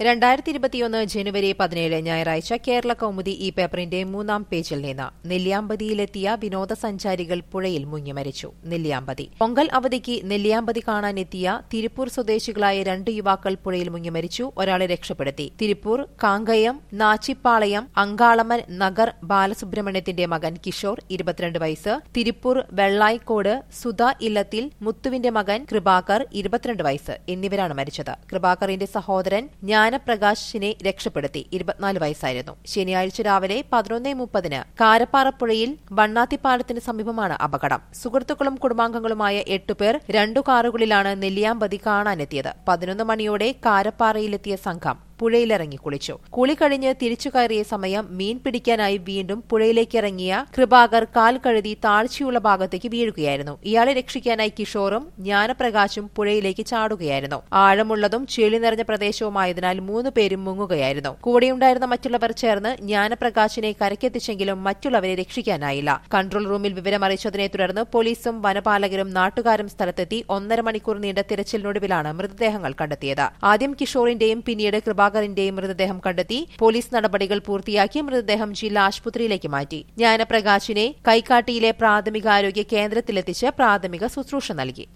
രണ്ടായിരത്തി ഇരുപത്തിയൊന്ന് ജനുവരി പതിനേഴ് ഞായറാഴ്ച കേരള കൗമുദി ഈ പേപ്പറിന്റെ മൂന്നാം പേജിൽ നിന്ന് നെല്ലിയാമ്പതിയിലെത്തിയ വിനോദസഞ്ചാരികൾ പുഴയിൽ മുങ്ങി മരിച്ചു നെല്ലിയാമ്പതി പൊങ്കൽ അവധിക്ക് നെല്ലിയാമ്പതി കാണാനെത്തിയ തിരുപ്പൂർ സ്വദേശികളായ രണ്ട് യുവാക്കൾ പുഴയിൽ മുങ്ങി മരിച്ചു ഒരാളെ രക്ഷപ്പെടുത്തി തിരുപ്പൂർ കാങ്കയം നാച്ചിപ്പാളയം അങ്കാളമ്മൻ നഗർ ബാലസുബ്രഹ്മണ്യത്തിന്റെ മകൻ കിഷോർ ഇരുപത്തിരണ്ട് വയസ്സ് തിരുപ്പൂർ വെള്ളായിക്കോട് സുധ ഇല്ലത്തിൽ മുത്തുവിന്റെ മകൻ കൃപാകർ ഇരുപത്തിരണ്ട് വയസ്സ് എന്നിവരാണ് മരിച്ചത് കൃപാകറിന്റെ സഹോദരൻ ജ്ഞാനപ്രകാശിനെ രക്ഷപ്പെടുത്തി ഇരുപത്തിനാല് വയസ്സായിരുന്നു ശനിയാഴ്ച രാവിലെ പതിനൊന്ന് മുപ്പതിന് കാരപ്പാറപ്പുഴയിൽ വണ്ണാത്തിപ്പാലത്തിന് സമീപമാണ് അപകടം സുഹൃത്തുക്കളും കുടുംബാംഗങ്ങളുമായ എട്ടുപേർ രണ്ടു കാറുകളിലാണ് നെല്ലിയാമ്പതി കാണാനെത്തിയത് പതിനൊന്ന് മണിയോടെ കാരപ്പാറയിലെത്തിയ സംഘം പുഴയിലിറങ്ങി കുളിച്ചു കുളി കഴിഞ്ഞ് തിരിച്ചു കയറിയ സമയം മീൻ പിടിക്കാനായി വീണ്ടും പുഴയിലേക്ക് ഇറങ്ങിയ കൃപാകർ കാൽ കഴുതി താഴ്ചയുള്ള ഭാഗത്തേക്ക് വീഴുകയായിരുന്നു ഇയാളെ രക്ഷിക്കാനായി കിഷോറും ജ്ഞാനപ്രകാശും പുഴയിലേക്ക് ചാടുകയായിരുന്നു ആഴമുള്ളതും ചെളി നിറഞ്ഞ പ്രദേശവുമായതിനാൽ മൂന്ന് പേരും മുങ്ങുകയായിരുന്നു കൂടെയുണ്ടായിരുന്ന മറ്റുള്ളവർ ചേർന്ന് ജ്ഞാനപ്രകാശിനെ കരക്കെത്തിച്ചെങ്കിലും മറ്റുള്ളവരെ രക്ഷിക്കാനായില്ല കൺട്രോൾ റൂമിൽ വിവരമറിയിച്ചതിനെ തുടർന്ന് പോലീസും വനപാലകരും നാട്ടുകാരും സ്ഥലത്തെത്തി ഒന്നര മണിക്കൂർ നീണ്ട തിരച്ചിലിനൊടുവിലാണ് മൃതദേഹങ്ങൾ കണ്ടെത്തിയത് ആദ്യം കിഷോറിന്റെയും പിന്നീട് കൃപാകറിന്റെയും മൃതദേഹം കണ്ടെത്തി പോലീസ് നടപടികൾ പൂർത്തിയാക്കി മൃതദേഹം ജില്ലാ ആശുപത്രിയിലേക്ക് മാറ്റി ജ്ഞാനപ്രകാശിനെ കൈക്കാട്ടിയിലെ പ്രാഥമികാരോഗ്യ കേന്ദ്രത്തിലെത്തിച്ച് പ്രാഥമിക ശുശ്രൂഷ നൽകി